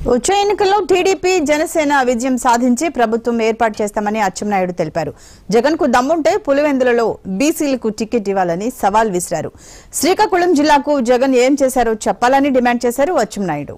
వచ్చే ఎన్నికల్లో టీడీపీ జనసేన విజయం సాధించి ప్రభుత్వం ఏర్పాటు చేస్తామని అచ్చెన్నాయుడు తెలిపారు జగన్ కు దమ్ముంటే పులివెందులలో బీసీలకు టికెట్ ఇవ్వాలని సవాల్ విసిరారు శ్రీకాకుళం జిల్లాకు జగన్ ఏం చేశారో చెప్పాలని డిమాండ్ చేశారు అచ్చెన్నాయుడు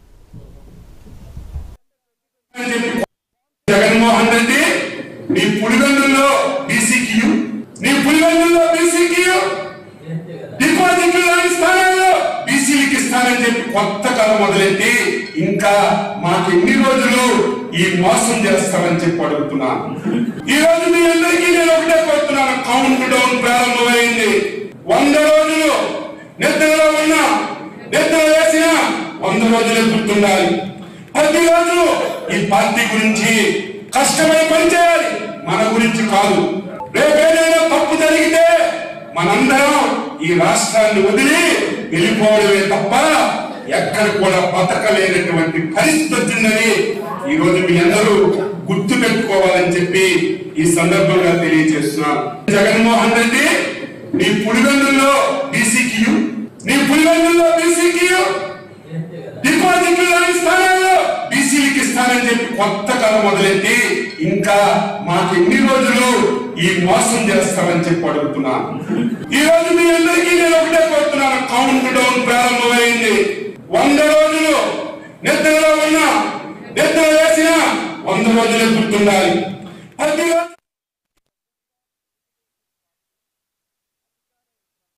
జగన్మోహన్ రెడ్డి నీ పులివెందుల్లో బీసీకి నీ పులివెందుల్లో బీసీకి డిపాజిట్లు రాని స్థానాల్లో బీసీలకి ఇస్తానని చెప్పి కొత్త కథ మొదలెట్టి ఇంకా మాకు ఎన్ని రోజులు ఈ మోసం చేస్తామని చెప్పి అడుగుతున్నాను ఈ రోజు మీ అందరికీ నేను ఒకటే కోరుతున్నాను కౌంట్ డౌన్ ప్రారంభమైంది వంద రోజులు నిద్రలో ఉన్నా నిద్ర వేసిన వంద రోజులే గుర్తుండాలి ప్రతిరోజు ఈ పార్టీ గురించి కష్టమై పనిచేయాలి మన గురించి కాదు రేపేదైనా తప్పు జరిగితే మనందరం ఈ రాష్ట్రాన్ని వదిలి వెళ్ళిపోవడమే తప్ప ఎక్కడ కూడా బతకలేనటువంటి పరిస్థితి వచ్చిందని ఈ రోజు మీ అందరూ గుర్తు పెట్టుకోవాలని చెప్పి ఈ సందర్భంగా తెలియజేస్తున్నాను జగన్మోహన్ రెడ్డి నీ పులివెందుల్లో బీసీకి నీ పులివెందుల్లో బీసీకి డిపాజిట్లు రాని స్థానాల్లో బీసీలకి ఇస్తానని చెప్పి కొత్త కథ మొదలెట్టి ఇంకా మాకు ఎన్ని రోజులు ఈ మోసం చేస్తామని చెప్పి అడుగుతున్నాను ఈ రోజు మీ అందరికీ నేను ఒకటే కోరుతున్నాను కౌంట్ డౌన్ ప్రారంభమైంది వంద రోజులు నిద్రలో ఉన్నా నిద్ర వేసిన వంద రోజులే గుర్తుండాలి ప్రతిరోజు